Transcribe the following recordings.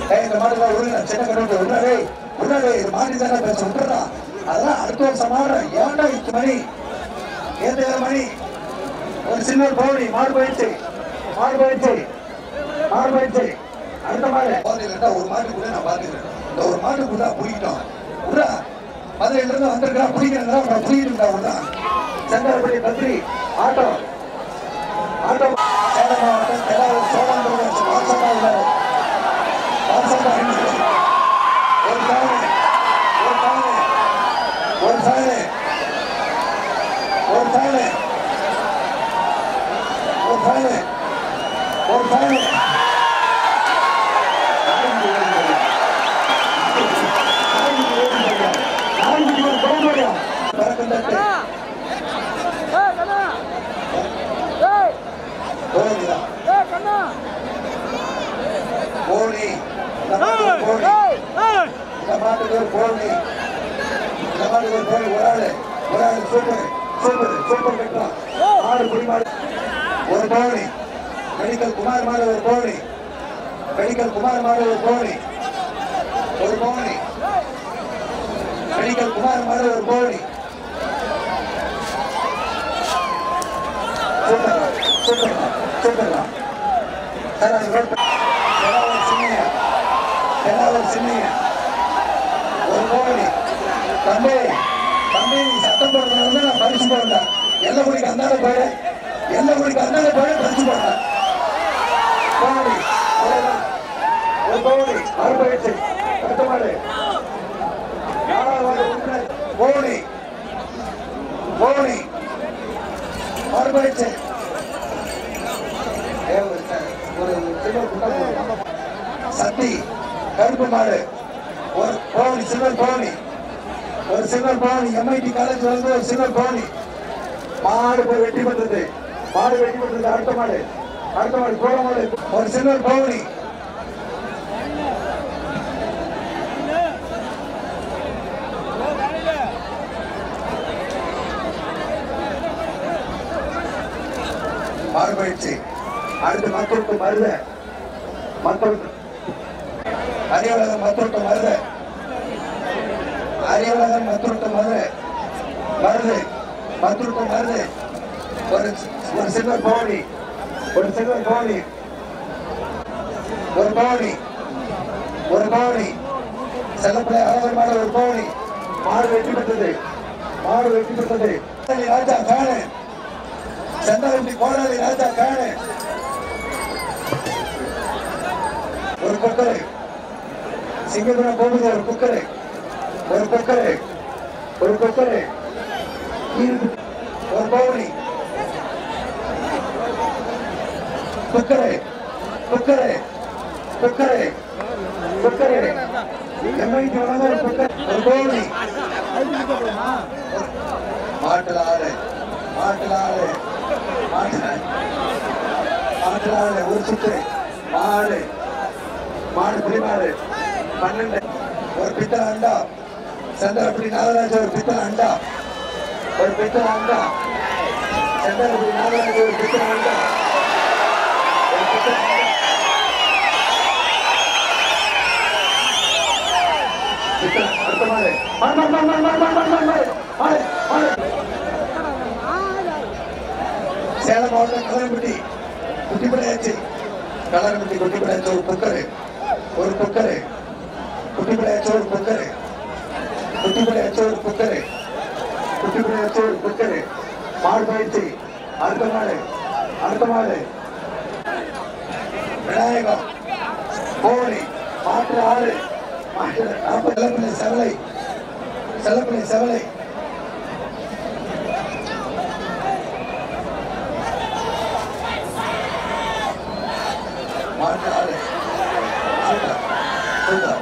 ஏய், இந்த மாதிரி எல்லாம் விடுங்க சின்ன கடவுள் விடுறாரு விடுறாரு இது மாட்டி தானே பேச விட்டுறா அதெல்லாம் அடுத்த வருஷம் மாறுறேன் ஏன்டா இத்தனை மணி ஏத்த ஏழு மணி ஒரு சின்ன பவுனி மாடு போயிடுச்சு மாடு போயிடுச்சு மாடு போயிடுச்சு அடுத்த மாடு பாத்துக்கிட்டா ஒரு மாட்டு கூட நான் பாத்துக்கிறேன் இந்த ஒரு மாட்டு கூட பிடிக்கிட்டோம் விடா மதுரையில இருந்து வந்திருக்கான் பிடிக்கிறா அப்புறம் பிடிக்கிட்டா விடா செங்கல்பட்டி பத்ரி ஆட்டோ ஆட்டோ சேலம் மாவட்டம் தெலாவூர் சோழாந்தூர் வாசகா உள்ளார் வாசகா ஒரு சாலை ஒரு சாலை ஒரு சாலை ஒரு சாலை ஒரு சாலை ஒரு சாலை பறக்கின்றது ஏய் கண்ணா ஏய் கோழிதான் ஏய் கண்ணா கோழி இந்த மாட்டுக்கு கோழி ஏய் ஏய் இந்த மாட்டுக்கு ஒரு கோழி இந்த மாட்டுக்கு ஒரு கோழி ஒரு ஆளு ஒரு ஆளு சூப்பர் சூப்பர் சூப்பர் கட்டுறான் ஆறு குடி மாடு ஒரு கோழி மெடிக்கல் குமார் மாடு ஒரு கோழி மெடிக்கல் குமார் மாடு ஒரு கோழி ஒரு கோழி மெடிக்கல் குமார் மாடு ஒரு கோழி சூப்பர் சூப்பர் சூப்பர் சார் அது ரோட் தெலாவூர் சின்னையா தெலாவூர் சின்னையா ஒரு கோழி தம்பி தம்பி நீ சட்டம் போடுறது வந்து நான் பரிசு போடல எல்லை குடிக்கு அந்தால போயிடு எல்லை குடிக்கு அந்தால போயிடு பரிசு போடல கோழி அவ்வளவுதான். ஒரு கோழி ஆறு போயிடுச்சு அடுத்த மாடு ஆறாவது மாடு உள்ள. கோழி கோழி ஆறு போயிடுச்சு ஏ, ஒரு ச- ஒரு சின்ன குண்டை போடுங்க. சத்தி கருப்பு மாடு ஒரு பவுனி சில்வர் பவுனி ஒரு சில்வர் பவுனி எம்ஐடி காலேஜ் வந்து ஒரு சில்வர் பவுனி மாடு போய் வெட்டி பண்றது மாடு வெட்டி பண்றது அடுத்த மாடு அடுத்த மாடு கோல மாடு ஒரு சில்வர் பவுனி மாடு போயிடுச்சு அடுத்து மக்களுக்கு மருத மக்களுக்கு அரியவளகம் மத்தொட்டு மருத அரியவளகம் மத்தொட்டு மருத மருது மத்தொட்டு மருது ஒரு ஒரு சில்வர் பவுனி ஒரு சில்வர் பவுனி ஒரு பவுனி ஒரு பவுனி செல்லப்பிள்ளை அழகர் மாடு ஒரு பவுனி மாடு வெற்றி பெற்றது மாடு வெற்றி பெற்றது ராஜா காணு செந்தாரம்பி கோடாலி ராஜா காணு ஒரு கொக்கரை சிங்கபுரம் போகுது ஒரு குக்கரை ஒரு கொக்கரை ஒரு கொக்கரை ஒரு பவுனி குக்கரை குக்கரை குக்கரை குக்கரை எம்ஐடி வளர்ந்த ஒரு குக்கரை ஒரு பவுனி மாட்டுல ஆறு மாட்டுல ஆறு மாட்டுல மாட்டுல ஆறு ஒரு சுத்து மாடு மாடு புலிமாடு பன்னெண்டு ஒரு பித்தளை அண்டா சந்திரபுரி நாகராஜ ஒரு பித்தளை அண்டா ஒரு பித்தளை அண்டா சந்திரபுரி நாகராஜ ஒரு பித்தளை அண்டா ஒரு பித்தளை அண்டா. பித்தளை, அடுத்த மாடு. மாடு, மாடு, மாடு, மாடு, மாடு, மாடு, மாடு, மாடு, மாடு, மாடு. சேலம் மாவட்டம் கலரம்பட்டி குட்டிப்படையாச்சி கலரம்பட்டி குட்டிப்படையாச்சி ஒரு குக்கரு ஒரு குக்கரு குட்டிப்படையாச்சி ஒரு குக்கரு குட்டிப்படையாச்சி ஒரு குக்கரு குட்டிப்படையாச்சி ஒரு குக்கரு மாடு பயிற்சி அடுத்த மாடு அடுத்த மாடு விநாயகம் கோழி மாற்று ஆடு மாற்று நாற்பது செல்லப்பிள்ளை செவலை செல்லப்பிள்ளை செவலை மாற்று ஆடு சூப்பர் சூப்பர்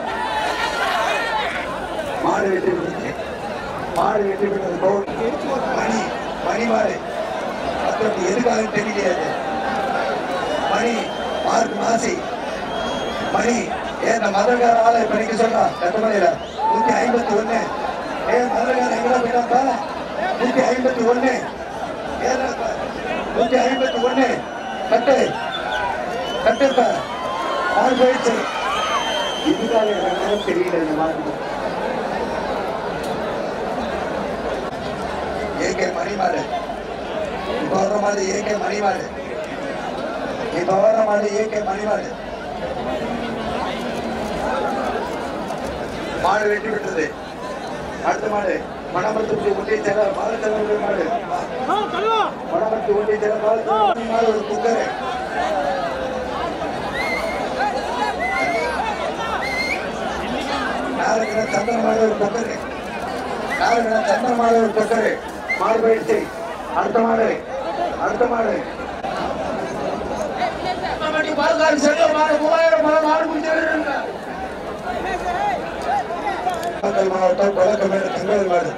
மாடு வெட்டி விடுச்சு மாடு வெட்டி விட்டது பவுல் மணி மணி மாடு மற்றபடி எதுக்காக தெரியாது மணி மார்க் மாசி மணி ஏன் இந்த மதக்கார ஆளை படிக்க சொல்றா கட்டுமலையில நூத்தி ஐம்பத்தி ஒண்ணு ஏன் மதக்கார எங்கடா போயிட்டாப்பா நூத்தி ஐம்பத்தி ஒண்ணு ஏன் நூத்தி ஐம்பத்தி ஒண்ணு கட்டு கட்டுப்பா மாடு போயிடுச்சு இதுக்காக எனக்கு தெரியல இந்த மாதிரி ஏகே மணிமாடு இப்ப வர்ற மாதிரி ஏகே மணிமாடு இப்ப வர்ற மாதிரி ஏகே மணிமாடு மாடு வெட்டி விட்டது அடுத்த மாடு மணமரத்துக்கு ஒன்றிய செயலர் பாலச்சந்திரனுடைய மாடு ஆ கல்வா மணமரத்து ஒன்றிய செயலர் பாலச்சந்திரன் மாடு ஒரு குக்கரு நாளைக்கு சந்திர மாடு ஒரு குக்கரு நாளைக்கு சந்திர மாடு ஒரு குக்கரு மாடு போயிடுச்சு அடுத்த மாடு அடுத்த மாடு பால்காரி செல்வ மாடு மூவாயிரம் மாடு மாடு முடிச்சு நாமக்கல் மாவட்டம் கொலக்கமேடு தங்கவேல் மாடு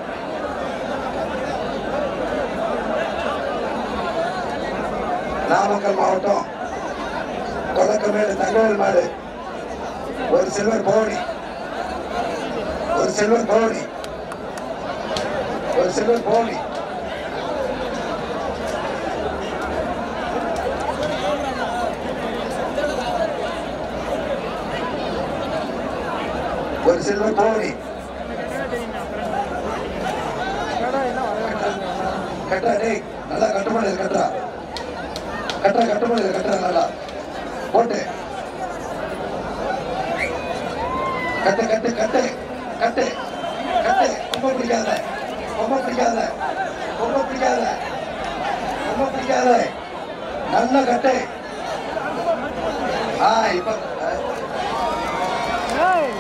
நாமக்கல் மாவட்டம் கொலக்கமேடு தங்கவேல் மாடு ஒரு சில்வர் பவுனி ஒரு சில்வர் பவுனி ஒரு சில்வர் பவுனி ஒரு சில்வர் பவுனி கடை என்ன வரவே மாட்டேங்குது கட்டா டேய் நல்லா கட்டுமான கட்டுறா கட்டுறா கட்டுமான கட்டுறா நல்லா போட்டு கட்டு கட்டு கட்டு கட்டு கட்டு ரொம்ப பிடிக்காத ரொம்ப பிடிக்காத ரொம்ப பிடிக்காத ரொம்ப பிடிக்காத நல்ல கட்டு ஆ இப்ப ஏய்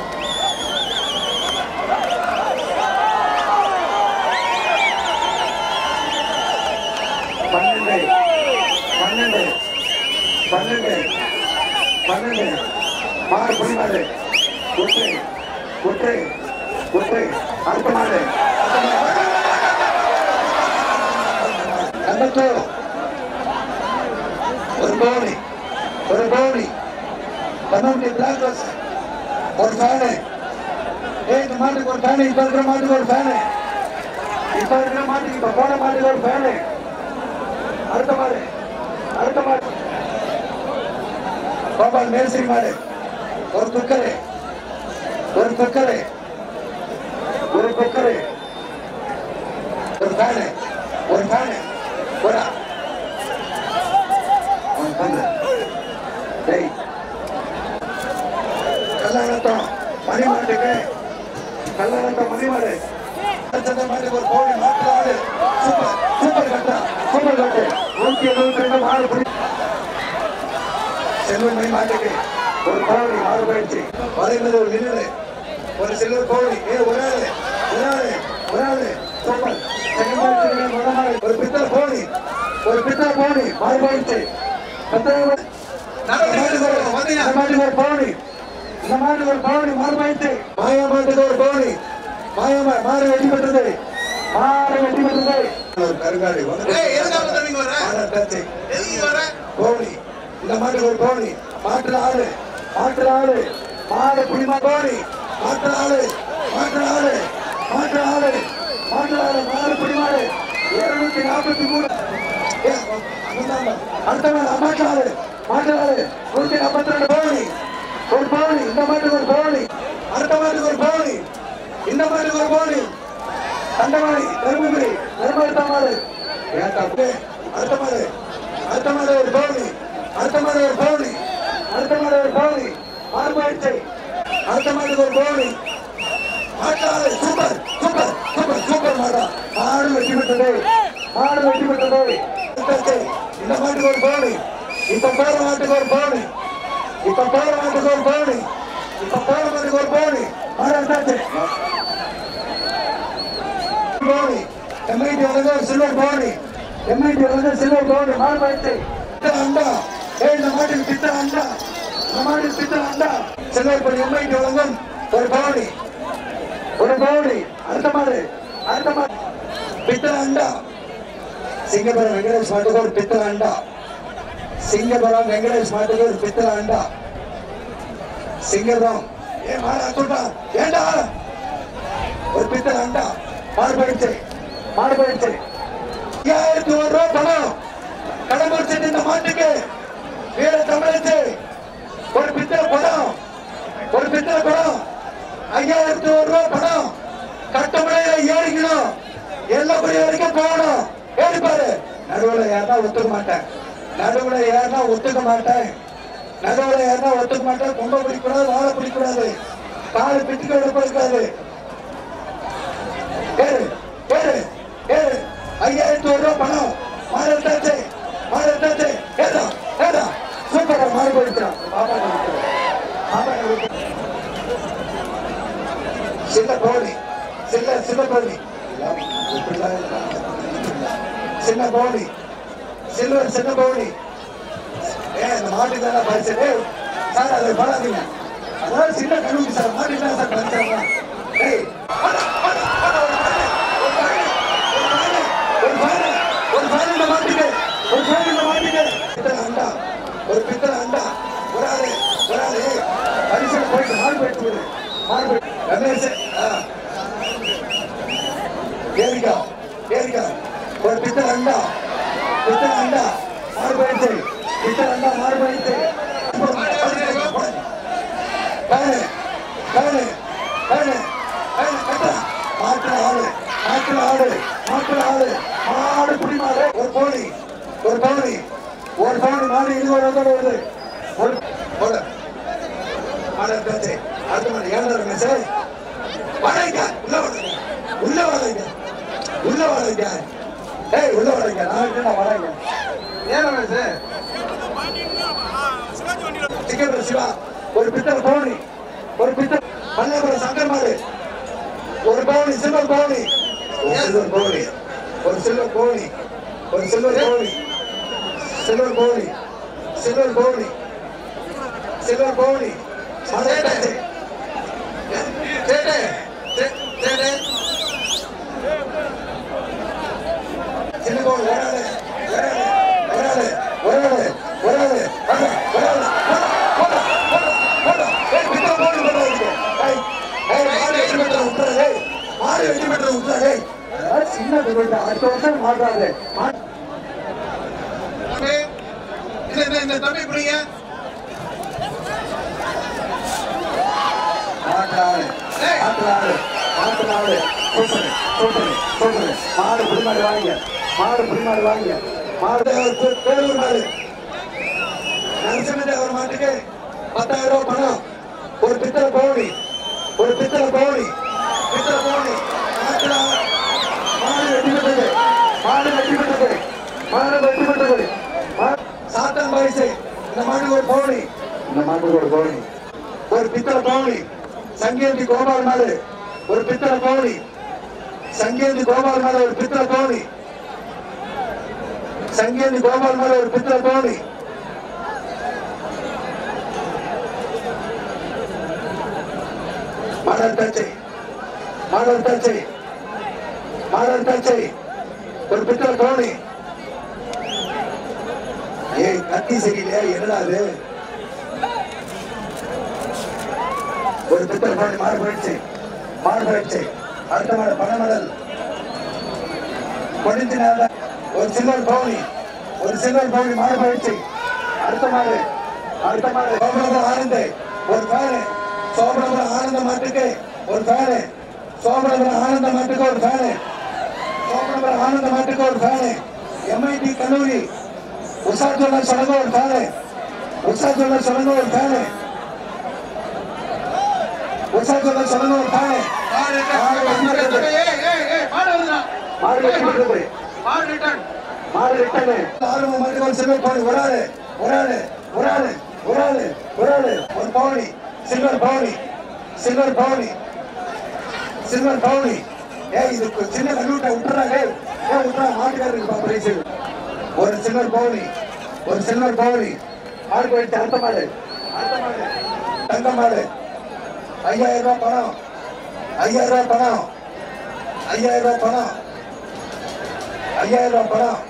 பன்னெண்டு பன்னெண்டு பன்னெண்டு பன்னெண்டு மாடு புடி மாடு ஒற்றை ஒற்றை ஒற்றை அடுத்த மாடு கண்டத்தூர் ஒரு பவுனி ஒரு பவுனி பதினொன்று பிளாக் பஸ் ஒரு ஃபேனு ஏய் இந்த மாட்டுக்கு ஒரு ஃபேனு இப்ப இருக்கிற மாட்டுக்கு ஒரு ஃபேனு இப்ப இருக்கிற மாட்டுக்கு இப்ப போன மாட்டுக்கு ஒரு ஃபேனு அடுத்த மாடு அடுத்த மாடு கோபால் மேல்சிரி மாடு ஒரு குக்கரு ஒரு குக்கரு ஒரு குக்கரு ஒரு ஃபேனு ஒரு ஃபேனு ஒரு அவன் பண்ணு. டேய் கல்லாணத்தம் மணி மாட்டுக்கு கல்லாணத்தம் மணி மாடு அடுத்த மாட்டுக்கு ஒரு கோழி மாட்டு ஆடு சூப்பர் சூப்பர் கட்டா சூப்பர் கட்டு நூத்தி எழுபத்தி ரெண்டு மாடு பிடி செல்வமணி மாட்டுக்கு ஒரு கோழி மாடு போயிடுச்சு வரைந்தது ஒரு விருது ஒரு சில்வர் கோழி ஏ ஒரு ஆளு ஒரு ஆளு ஒரு ஆளு சூப்பர் செகண்ட் மாடு செகண்ட் மாடு, முதல் மாடு ஒரு பித்தளை கோழி ஒரு பித்தளை கோழி மாடு போயிடுச்சு பித்தளை கோழி. இந்த மாட்டுக்கு ஒரு பவுனி இந்த மாட்டுக்கு ஒரு பவுனி மாடு போயிடுச்சு மாயா மாட்டுக்கு ஒரு பவுனி மாயா மா- மாடு வெட்டி பெற்றது மாடு வெட்டி பெற்றது ஒரு கருங்காலி வந்து ஏய், எதுக்காக தம்பிங்க வர? மாடு அட்டாச்சு. எதுக்கு வர? கோழி இந்த மாட்டுக்கு ஒரு கோழி மாட்டுல ஆளு மாட்டுல ஆளு மாடு புடிமா கோழி மாட்டுல ஆளு மாட்டுல ஆளு மாட்டுல ஆளு மாட்டுல ஆளு மாடு புடிமாடு இருநூத்தி நாற்பத்தி மூணு ஏ, அங்கதாங்க. அடுத்த நாள் மாட்டுல ஆளு மாட்டுல ஆளு நூத்தி நாற்பத்தி ரெண்டு கோழி ஒரு கோழி இந்த மாட்டுக்கு ஒரு கோழி அடுத்த மாட்டுக்கு ஒரு கோழி இந்த மாட்டுக்கு ஒரு கோழி தண்டவாணி தருமபுரி தர்மபுரி மாடு ஏன் தப்பு அடுத்த மாடு அடுத்த மாடு ஒரு பவுனி அடுத்த மாடு ஒரு பவுனி அடுத்த மாடு ஒரு பவுனி மாறுபாயிடுச்சு அடுத்த மாட்டுக்கு ஒரு பவுனி மாட்டாளு சூப்பர் சூப்பர் சூப்பர் சூப்பர் மாடா மாடு வெட்டி விட்டது மாடு வெட்டி விட்டது விட்டாச்சு. இந்த மாட்டுக்கு ஒரு பவுனி இப்ப போற மாட்டுக்கு ஒரு பவுனி இப்ப போற மாட்டுக்கு ஒரு பவுனி இப்ப போற மாட்டுக்கு ஒரு பவுனி மாடு எடுத்தாச்சு கோணி எம்ஐடி வந்து ஒரு சில்வர் கோணி எம்ஐடி வந்து சில்வர் கோணி மாடு போயிடுச்சு பித்தளை அண்டா ஏய் இந்த மாட்டுக்கு பித்தளை அண்டா இந்த மாட்டுக்கு பித்தளை அண்டா சில்வர் பொடி எம்ஐடி வழங்கும் ஒரு கோணி ஒரு கோணி அடுத்த மாடு அடுத்த மாடு பித்தளை அண்டா சிங்கபுரம் வெங்கடேஷ் மாட்டுக்கு ஒரு பித்தளை அண்டா சிங்கபுரம் வெங்கடேஷ் மாட்டுக்கு ஒரு பித்தளை அண்டா சிங்கபுரம் ஏ மாடா சொல்றா ஏண்டா ஒரு பித்தளை அண்டா மாடு போயிடுச்சு மாடு போயிடுச்சு ஐயாயிரத்தி ஒரு ரூபா பணம் கடன் முடிச்சிட்டு இந்த மாட்டுக்கு வீர தமிழச்சு ஒரு பித்தளை பணம் ஒரு பித்தளை படம் ஐயாயிரத்தி ஒரு ரூபாய் படம் கட்டமடையில ஏறிக்கணும் எல்லப்படி வரைக்கும் போகணும் ஏறிப்பாரு நடுவுல ஏறினா ஒத்துக்க மாட்டேன் நடுவுல ஏறினா ஒத்துக்க மாட்டேன் நடுவுல ஏறினா ஒத்துக்க மாட்டேன் கொம்ப பிடிக்கூடாது வாழை பிடிக்கூடாது காலு பிச்சுக்க எடுப்ப இருக்காது ஏறு ஏறு ஏறு ஐயாயிரத்தி ஒரு ரூபாய் பணம் மாடு எடுத்தாச்சு மாடு எடுத்தாச்சு ஏதா ஏதா சூப்பரா மாடு போயிடுச்சான் பாப்பா பாப்பா சின்ன கோழி சின்ன சின்ன கோழி சின்ன கோழி சில்வர் சின்ன கோழி ஏ அந்த மாட்டுக்கு தான் பரிசு ஏய், சார் அதை பண்ணாதீங்க அதாவது சின்ன கழுவி சார் மாட்டுக்கு தான் சார் பரிசு ஏய் வாடா, வாடா, வாடா, ஒரு பயணி, ஒரு பயணி, ஒரு பயணி, ஒரு பயணி, ஒரு பயணி இந்த மாட்டுக்கு, ஒரு பயணி இந்த மாட்டுக்கு. பித்தளை அண்டா, ஒரு பித்தளை அண்டா, ஒரு ஆளு, ஒரு ஆளு, ஏய், பரிசுல போயிட்டு மாடு போயிட்டு விடு, மாடு போயிட்டு, ரமேஷ், ஆ. ஏறிக்கா, ஏறிக்கா, ஒரு பித்தளை அண்டா, பித்தளை அண்டா, மாடு போயிடுச்சு, பித்தளை அண்டா, மாடு போயிடுச்சு. பேனு, பேனு, பேனு, பேனு, கட்டுறா. மாட்டுல ஆடு, மாட்டுல ஆடு, மாட்டுல ஆடு, மாடு புடி மாடு. ஒரு கோழி, ஒரு கோழி, ஒரு கோழி மாடு இது ஒரு இடத்துல வருது. ஒரு ஒரு மாடு எடுத்தாச்சு. அடுத்த மாடு ஏழரை மேசு. வாடகைங்க, உள்ள வாடகைங்க, உள்ள வாடகைங்க, உள்ள வாடகைங்க. ஏய், உள்ள வாடகைங்க, நான் இருக்கேன்டா, வாடகைங்க. ஏழரை மேசு. சிக்கன் சிவா ஒரு பித்தர் பவுனி ஒரு பித்தர் மல்லபுரம் சங்கர் மாடு ஒரு பவுனி சில்வர் பவுனி ஒரு சில்வர் பவுனி ஒரு சில்வர் பவுனி ஒரு சில்வர் பவுனி சில்வர் பவுனி சில்வர் பவுனி சில்வர் பவுனி சேட்டே சேட்டே சேட்டே சின்ன பவுனி வராது வராது வராது வராது வராது வராது போடா போடா போடா ஏய் பித்தா பவுனி போடாதீங்க ஏய் ஏய் மாடு வெட்டி பெற்ற விட்டுறாரு ஏய் மாடு வெட்டி பெற்ற விட்டுறாரு ஏய் அதாவது சின்ன பிள்ளை அடுத்த வருஷம் மாடுறாரு மாடு இந்த இந்த இந்த தம்பி பிடிங்க மாட்டாரு மாட்டுறாரு மாட்டுறாரு சூப்பர் சூப்பர் சூப்பர் மாடு புடிமாடு வாங்க மாடு புடிமாடு வாங்க மாடு பே- பேரூர் மாடு நரசிம்மதேவர் மாட்டுக்கு பத்தாயிரம் ரூபாய் பணம் ஒரு பித்தளை பவுனி ஒரு பித்தளை பவுனி பித்தளை பவுனி மாட்டுல மாடு வெட்டி விட்டது மாடு வெட்டி விட்டது மாடு வெட்டி விட்டது மா- சாத்தான் வயசு இந்த மாட்டுக்கு ஒரு பவுனி இந்த மாட்டுக்கு ஒரு பவுனி ஒரு பித்தளை பவுனி சங்கேந்தி கோபால் மாடு ஒரு பித்தளை பவுனி சங்கேந்தி கோபால் மாடு ஒரு பித்தளை பவுனி சங்கேந்தி கோபால் மாடு ஒரு பித்தளை பவுனி மாடல் தச்சை மாடல் தச்சை மாடல் தச்சை ஒரு பித்தளை பவுனி ஏய் கத்தி சரியில்லையா என்னடா அது ஒரு பித்தளை பவுனி மாடு போயிடுச்சு மாடு போயிடுச்சு அடுத்த மாடு பணமடல் கொடிஞ்சு நேர ஒரு சில்வர் பவுனி ஒரு சில்வர் பவுனி மாடு போயிடுச்சு அடுத்த மாடு அடுத்த மாடு சோபனபுரம் ஆனந்த் ஒரு ஃபேனு சோபனபுரம் ஆனந்த மாட்டுக்கு ஒரு ஃபேனு சோபனபுரம் ஆனந்த மாட்டுக்கு ஒரு ஃபேனு சோபனபுரம் ஆனந்த மாட்டுக்கு ஒரு ஃபேனு எம்ஐடி கல்லூரி உஷா ஜுவல்லர் சொல்லுங்க ஒரு ஃபேனு உஷா ஜுவல்லர் சொல்லுங்க ஒரு ஃபேனு உஷா ஜுவல்லர் சொல்லுங்க ஒரு ஃபேனு மாடு ரிட்டர்ன் ஏய் ஏய் ஏய் மாடு வருதுடா மாடு வெட்டி விட்டது மாடு ரிட்டர்ன் மாடு ரிட்டனு ஆர்வம் மட்டும் ஒரு சில்வர் பவுனி ஒரு ஆளு ஒரு ஆளு ஒரு ஆளு ஒரு ஆளு ஒரு ஆளு ஒரு பவுனி சில்வர் பவுனி சில்வர் பவுனி சில்வர் பவுனி ஏய் இது கு- சின்ன கல்லூட்ட விட்டுறாங்க ஏய் ஏன் விட்டுறா மாட்டுக்காரருக்கு பா பிரைஸ் ஒரு சில்வர் பவுனி ஒரு சில்வர் பவுனி மாடு போயிடுச்சு அடுத்த மாடு அடுத்த மாடு தங்க மாடு ஐயாயிரம் ரூபாய் பணம் ஐயாயிரம் ரூபாய் பணம் ஐயாயிரம் ரூபாய் பணம் ஐயாயிரம் ரூபாய் பணம்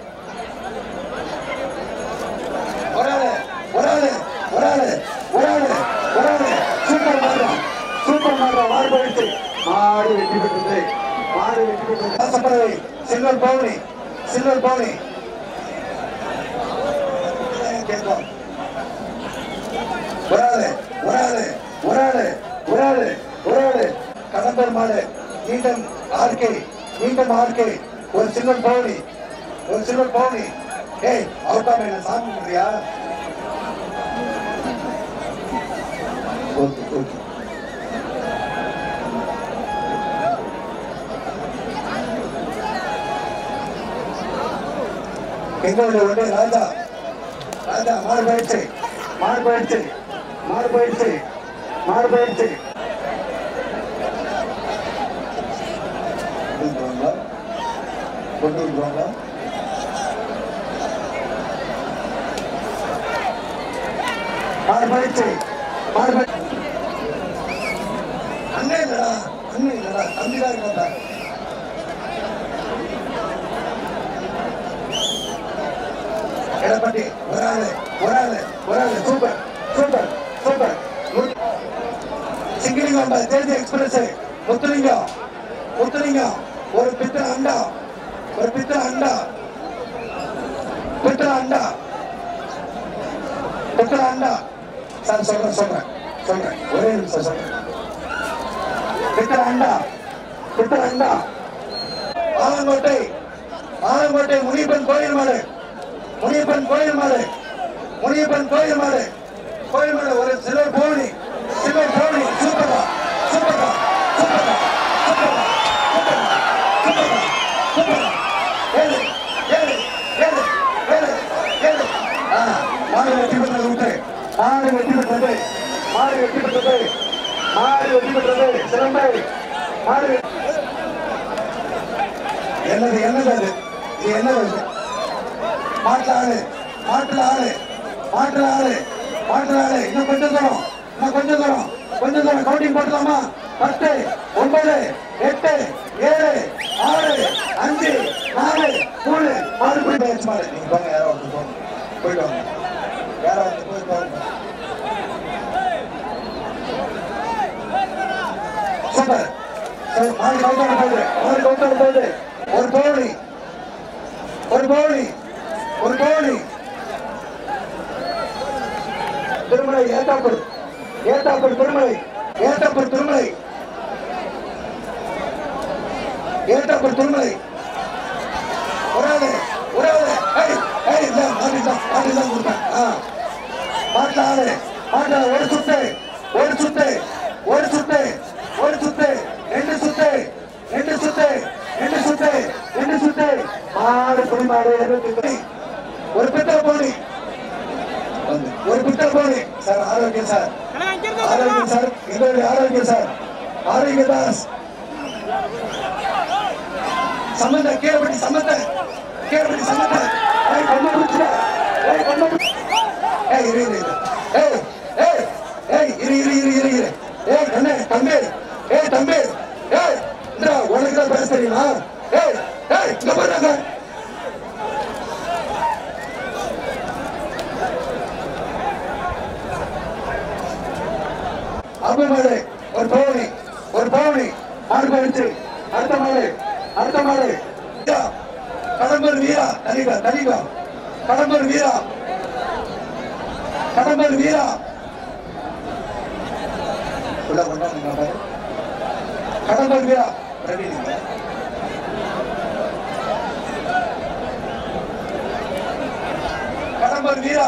ஒரு ஆளு ஒரு ஆளு ஒரு ஆளு ஒரு ஆளு ஒரு ஆளு சூப்பர் மாடுறா சூப்பர் மாடுறா மாடு போயிடுச்சு மாடு வெட்டி பெற்றது மாடு வெட்டி பெற்றது ஆசைப்படுறது சில்வர் பவுனி சில்வர் பவுனி கேட்கும் ஒரு ஆளு ஒரு ஆளு ஒரு ஆளு ஆளு ஒரு ஆளு கடம்பர் மாடு மீண்டும் ஆர்கே மீண்டும் ஆர்கே ஒரு சில்வர் பவுனி ஒரு சில்வர் பவுனி ஏய் அவுட்டா என்ன சாமி முடியா ஓகே ஓகே எங்களுடைய உடனே ராஜா ராஜா மாடு போயிடுச்சு மாடு போயிடுச்சு மாடு போயிடுச்சு மாடு போயிடுச்சு கொண்டு வருவாங்களா? கொண்டு வருவாங்களா? மாடு போயிடுச்சு மாடு போய் அண்ணன் இல்லடா அண்ணன் இல்லடா தம்பிதான் இருக்கா எடப்பாடி ஒரு ஆளு ஒரு ஆளு ஒரு ஆளு சூப்பர் சூப்பர் சூப்பர் சிங்கிலிங்கம் தேசிய எக்ஸ்பிரஸ் முத்துலிங்கம் முத்துலிங்கம் ஒரு பித்தள அண்டா ஒரு பித்தள அண்டா பித்தள அண்டா பித்தள அண்டா சார் சொல்றேன் சொல்றேன் சொல்றேன் ஒரே நிமிஷம் சொல்றேன் பித்தள அண்டா பித்தள அண்டா ஆலங்கோட்டை ஆலங்கோட்டை முனியப்பன் கோயில் மாடு முனியப்பன் கோயில் மாடு முனியப்பன் கோயில் மாடு கோயில் மாடு ஒரு சில்வர் பவுனி சில்வர் பவுனி சூப்பரா சூப்பரா சூப்பரா சூப்பரா சூப்பரா சூப்பரா சூப்பரா ஏழு ஏழு ஏழு ஏழு ஏழு ஆ மாடு வெற்றி பெற்றது விட்டு மாடு வெற்றி பெற்றது மாடு வெற்றி பெற்றது மாடு வெற்றி பெற்றது சிறந்தை மாடு வெற்றி- என்னது என்னது அது இது என்னது அது மாட்டுல ஆளு மாட்டுல ஆளு மாட்டுல ஆளு மாட்டுல ஆளு இன்னும் கொஞ்சம் தூரம் இன்னும் கொஞ்சம் தூரம் கொஞ்சம் தூரம் கவுண்டிங் போட்டுலாமா பத்து ஒன்பது எட்டு ஏழு ஆறு அஞ்சு நாலு மூணு மாடு போய் பேச்சு மாடு நீங்க போங்க யாரோ வந்து போங்க போயிட்டு வாங்க யாரோ வந்து போயிட்டு வாங்க சூப்பர் சரி, மாடு கவுண்டர் போகுது மாடு கவுண்டர் போகுது ஒரு பவுனி ஒரு பவுனி ஒரு பவுனி திருமலை ஏத்தாப்பூர் ஏத்தாப்பூர் திருமலை ஏத்தாப்பூர் திருமலை ஏத்தாப்பூர் திருமலை ஒரு ஆளு ஒரு ஆளு ஏய் ஏய் இல்ல மாட்டி தான் மாட்டி தான் கொடுத்தேன் ஆ மாட்டில் ஆளு மாட்டில் ஒரு சுத்து ஒரு சுத்து ஒரு சுத்து ஒரு சுத்து ரெண்டு சுத்து ரெண்டு சுத்து ரெண்டு சுத்து ரெண்டு சுத்து மாடு புடி மாடு இருபத்தி ஒரு பித்தளை போனி ஒரு பித்தளை போனி சார் ஆரோக்கியம் சார் கனகா இங்க இருந்து ஆரோக்கியம் சார் எங்களுடைய ஆரோக்கியம் சார் ஆரோக்கியதாஸ் சம்பந்த கீழப்பட்டி சம்பந்த கீழப்பட்டி சம்பந்த ஏய் கொண்டு பிடிச்சிட ஏய் கொண்டு பிடி- ஏய் இரு இரு இரு ஏய் ஏய் ஏய் இரு இரு இரு இரு இரு ஏய் கண்ணே தம்பி ஏய் தம்பி ஏய் இந்த உனக்கு தான் பேச தெரியுமா ஏய் ஏய் இங்க பாருங்க அப்பு மாடு ஒரு பவுனி ஒரு பவுனி மாடு போயிடுச்சு அடுத்த மாடு அடுத்த மாடு ஐயா, கடம்பூர் வீரா தனிகா தனிகா கடம்பூர் வீரா கடம்பூர் வீரா உள்ள கொண்டாடுங்க பாரு. கடம்பூர் வீரா பிரவீன் இங்க. கடம்பூர் வீரா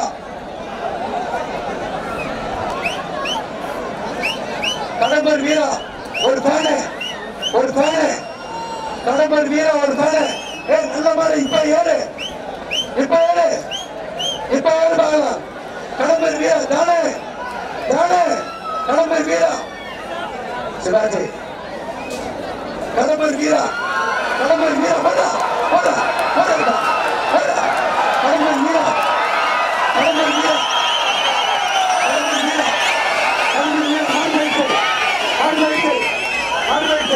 கடம்பூர் வீரா ஒரு பேனு ஒரு பேனு கடம்பூர் வீரா ஒரு பேனு ஏ நல்ல மாதிரி இப்ப ஏறு இப்ப ஏறு இப்ப ஏறு பார்க்கலாம் கடம்பூர் வீரா தானே தானே கடம்பூர் வீரா சிவாஜி கடம்பூர் வீரா கடம்பூர் வீரா போடா போடா போடா போடா கடம்பூர் வீரா கடம்பூர் வீரா கடம்பூர் வீரா கடம்பூர் வீரா மாடு வைத்து மாடு வைத்து மாடு வைத்து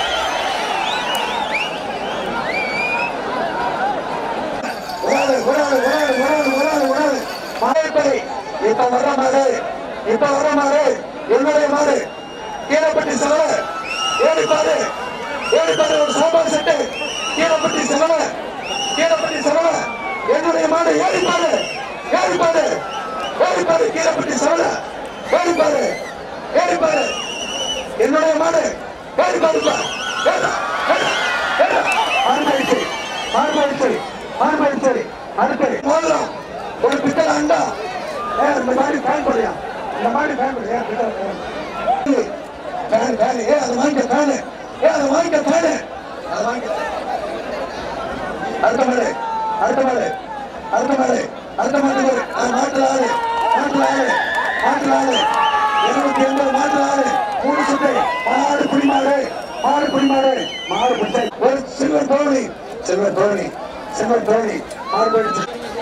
ஒரு ஆளு ஒரு ஆளு ஒரு ஆளு ஒரு ஆளு ஒரு ஆளு ஒரு ஆளு மாயப்படி இப்ப வர்ற மாடு இப்ப வர்ற மாடு என்னுடைய மாடு கீழப்பட்டி செலவ ஏழு பாரு ஏழு பாரு ஒரு சாம்பார் செட்டு கீழப்பட்டி செலவ கீழப்பட்டி செலவ என்னுடைய மாடு ஏழு பாரு ஏழு பாரு ஏழு பாரு கீழப்பட்டி செலவ ஏழு பாரு ஏழு பாரு என்னுடைய மாடு ஏறி பாருப்பா ஏறா ஏறா ஏறா மாறுபடிச்சு மாறுபடிச்சு மாறுபடிச்சு அடுத்து மோதிரம் ஒரு பித்தளை அண்டா ஏ இந்த மாதிரி ஃபேன் போடுயா இந்த மாதிரி ஃபேன் போடு ஏன் பித்தளை ஃபேன் ஃபேன் ஏ அதை வாங்கிக்க ஃபேன் ஏ அதை வாங்கிக்க ஃபேன் அதை வாங்கிக்க அடுத்த மாடு அடுத்த மாடு அடுத்த மாடு அடுத்த மாடு ஒரு அது மாட்டுல ஆளு மாட்டுல ஆளு மாட்டுல ஆளு இருபத்தி எண்பது மாட்டுல ஆளு மூணு சுட்டு மாடு குடிமாடு மாடு குடிமாடு மாடு குடிச்சை ஒரு சில்வர் தோணி சில்வர் தோணி சில்வர் தோணி மாடு போயிடுச்சு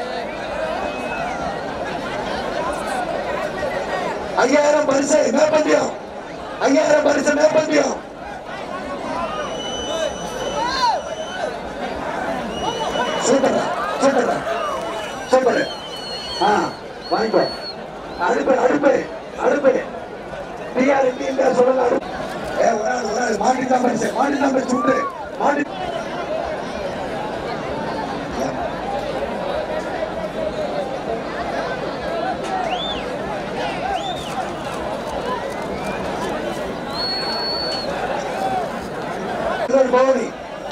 ஐயாயிரம் பரிசு மேற்பந்தியம் ஐயாயிரம் பரிசு மேற்பந்தியம் சூப்பர் சூப்பர் சூப்பர் ஆ வாங்கிக்கோ அடுப்பு அடுப்பு அடுப்பு டிஆர் இல்ல சொல்லுங்க அடுப்பு ஏ ஒரு ஆள் ஒரு ஆள் மாட்டி தான் பரிசு மாட்டி தான் பரிசு விட்டு மாட்டி இன்னொரு பவுனி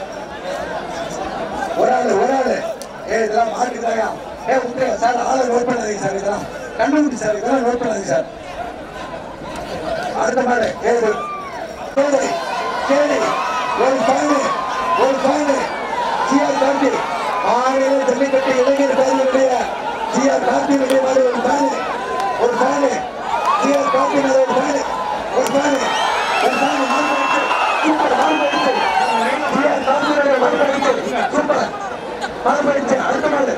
ஒரு ஆளு ஒரு ஆளு ஏ இதெல்லாம் மாட்டிக்கிறாயா ஏ விட்டு சார் ஆளை நோட் பண்ணாதீங்க சார் இதெல்லாம் கண்டுபிடி சார் இதெல்லாம் நோட் பண்ணாதீங்க சார் அடுத்த மாடு ஏ ஒரு கேளு கேளு ஒரு ஃபேனு ஒரு ஃபேனு ஜிஆர் காந்தி மாநில ஜல்லிக்கட்டு இளைஞர் பேரவையுடைய ஜிஆர் காந்தியினுடைய மாடு ஒரு ஃபேனு ஒரு ஃபேனு ஜிஆர் காந்தி மேல ஒரு ஃபேனு ஒரு ஃபேனு ஒரு ஃபேனு மாடு போயிடுச்சு. சூப்பர் மாடு போயிடுச்சு. ஜிஆர் காந்தியினுடைய மாடு போயிடுச்சு. சூப்பர் மாடு போயிடுச்சு. அடுத்த மாடு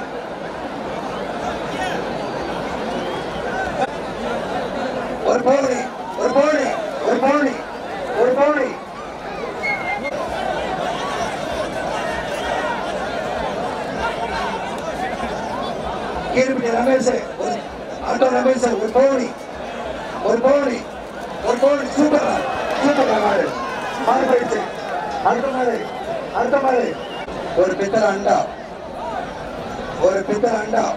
ஒரு பவுனி ஒரு பவுனி ஒரு பவுனி ஒரு பவுனி கீழ்படி ரமேஷ் ஒரு ஆட்டோ ரமேஷ் ஒரு பவுனி ஒரு பவுனி ஒரு பவுனி சூப்பர் சூப்பர் மாடு மாடு போயிடுச்சு அடுத்த மாடு அடுத்த மாடு ஒரு பித்தளை அண்டா ஒரு பித்தளை அண்டா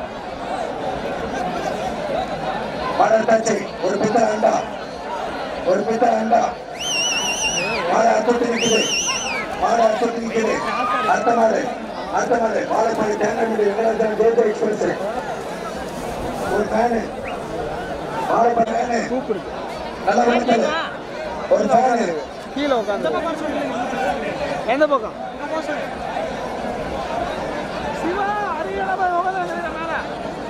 மாடல் தாச்சி ஒரு பித்தளை அண்டா ஒரு பித்தளை அண்டா மாடு அறுத்துட்டு நிக்குது மாடு அறுத்துட்டு நிக்குது அடுத்த மாடு அடுத்த மாடு பாலப்பாடி தேங்காய் வெங்கடாஜன் தேஜ எக்ஸ்பிரஸ் ஒரு ஃபேனு பாலப்பாடி ஃபேனு கூப்பிடுது நல்லா விழுந்தது ஒரு ஃபேனு கீழே உட்காந்து எந்த பக்கம் சிவா அருகில போய் உட்காந்து மேல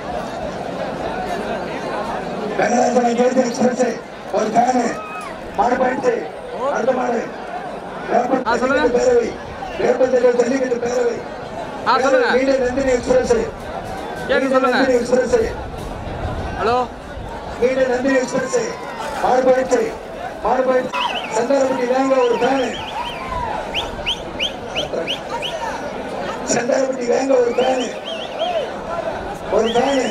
வெங்கடாஜன் தேஜ எக்ஸ்பிரஸ் ஒரு ஃபேனு மாடு போயிடுச்சு அடுத்த மாடு ஆ, சொல்லுங்க. வேப்பந்தட்டை பேரவை வேப்பந்தட்டை ஜல்லிக்கட்டு பேரவை ஆ, சொல்லுங்க. மீண்டும் நந்தினி எக்ஸ்பிரஸ் கேக்குது, சொல்லுங்க. நந்தினி எக்ஸ்பிரஸ் ஹலோ மீண்டும் நந்தினி எக்ஸ்பிரஸ் மாடு போயிடுச்சு மாடு போயிடுச்சு செந்தாரப்பட்டி வேங்க ஒரு ஃபேனு செந்தாரப்பட்டி வேங்க ஒரு ஃபேனு ஒரு ஃபேனு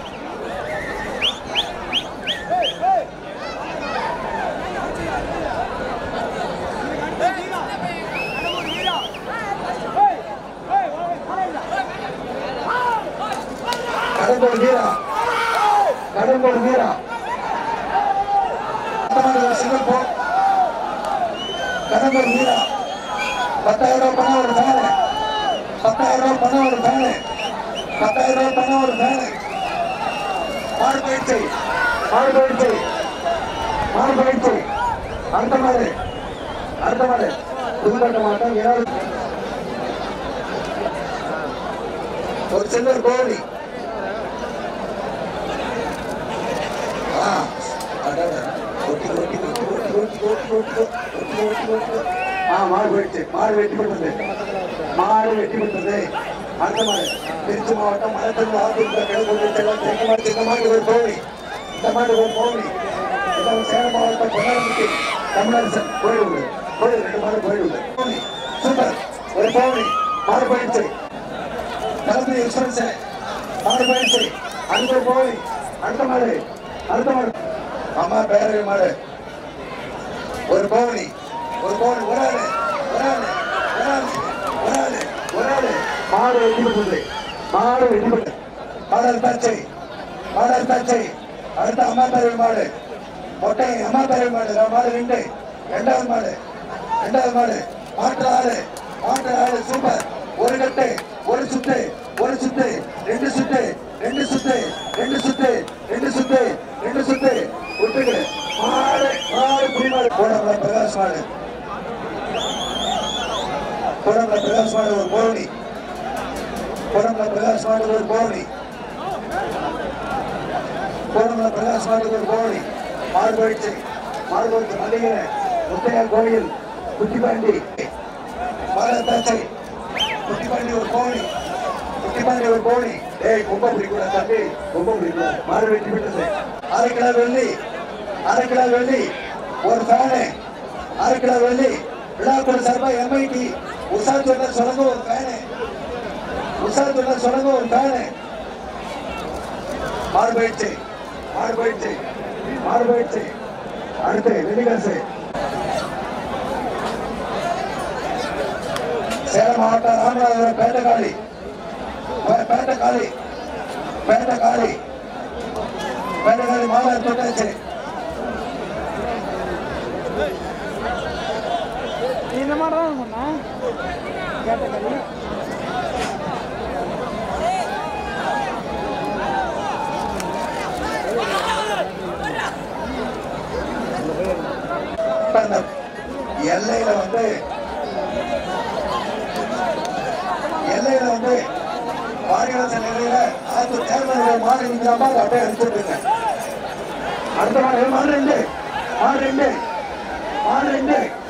கடம்பூர் வீரா கடம்பூர் வீரா சிங்கம் போ கடம்பூர் வீரா பத்தாயிரம் ரூபாய் பணம் ஒரு ஃபேனு பத்தாயிரம் ரூபாய் பணம் ஒரு ஃபேனு பத்தாயிரம் ரூபாய் பணம் ஒரு ஃபேனு மாடு போயிடுச்சு மாடு போயிடுச்சு மாடு போயிடுச்சு அடுத்த மாடு அடுத்த மாடு புதுக்கட்ட மாட்டம் ஏதாவது ஒரு சில்வர் கோழி ஆ, அடடட. ஒட்டி, ஒட்டி, ஒட்டி, ஒட்டி, ஒட்டி, ஒட்டி, ஒட்டி, ஒட்டி, ஒட்டி, ஒட்டி. ஆ, மாடு போயிடுச்சு மாடு வெட்டி விட்டது மாடு வெட்டி விட்டது அடுத்த மாடு திருச்சி மாவட்டம் மலத்தூர் மாவட்டம் கிழக்கு செல்லம் தெற்கு மாடு இந்த மாடு ஒரு கோழி இந்த மாடு ஒரு கோழி இதான் சேலம் மாவட்டம் பொன்னாரம்பட்டி தமிழ்நாடு கோயிலுண்டு கோயில் ரெண்டு மாடு கோயிலுண்டு கோழி சூப்பர் ஒரு கோழி மாடு போயிடுச்சு தளபதி எக்ஸ்பிரஸ் மாடு போயிடுச்சு அடுத்த கோழி அடுத்த மாடு அடுத்த மாடு அம்மா பேரவை மாடு ஒரு பவுனி ஒரு பவுனி ஒரு ஆளு ஒரு ஆளு ஒரு ஆளு ஒரு ஆளு ஒரு ஆளு மாடு வெட்டி விட்டது மாடு வெட்டி விட்டது மாடல் தாச்சை மாடல் தாச்சை அடுத்த அம்மா பேரவை மாடு மொட்டை அம்மா பேரவை மாடு நான் மாடு ரெண்டு ரெண்டாவது மாடு ரெண்டாவது மாடு மாற்று ஆடு மாற்று ஆடு சூப்பர் ஒரு கட்டு ஒரு சுத்து ஒரு சுத்து ரெண்டு சுத்து ரெண்டு சுத்து ரெண்டு சுத்து ரெண்டு சுத்து ரெண்டு சுத்து விட்டுக்கு மாடு மாடு புரிமாடு போடல பிரகாஷ் மாடு போடல பிரகாஷ் மாடு ஒரு போரணி போடல பிரகாஷ் மாடு ஒரு போரணி போடல பிரகாஷ் மாடு ஒரு போரணி மாடு போயிடுச்சு மாடு போயிடுச்சு மல்லிகை முத்தையா கோயில் குட்டிப்பாண்டி மகாத்தாச்சை குட்டிப்பாண்டி ஒரு கோணி குட்டிப்பாண்டி ஒரு கோணி ஏய் கும்ப பிடிக்கூட தம்பி கும்ப பிடிக்கூட மாடு வெட்டி விட்டது அரை கிலோ வெள்ளி அரை கிலோ வெள்ளி ஒரு ஃபேனு அரை கிலோ வெள்ளி விழாக்குழு சார்பா எம்ஐடி உஷா சொல்ல சொல்லுங்க ஒரு ஃபேனு உஷா சொல்ல சொல்லுங்க ஒரு ஃபேனு மாடு போயிடுச்சு மாடு போயிடுச்சு மாடு போயிடுச்சு அடுத்து வெள்ளிக்காசு சேலம் மாவட்டம் ராமநாதபுரம் பேட்டகாளி பே- பேட்டகாளி பேட்டகாளி பேட்டகாளி மாலை தொட்டாச்சு இந்த மாதிரி தான் சொன்னேன் கேட்டகரி இப்ப இந்த எல்லையில வந்து எல்லையில வந்து வாரிவாசல் நிலையில ஆத்து தேர்தல் மாடு நிற்கிறாம அதை அப்படியே எடுத்துட்டு அடுத்த மாடு மாடு ரெண்டு மாடு ரெண்டு மாடு ரெண்டு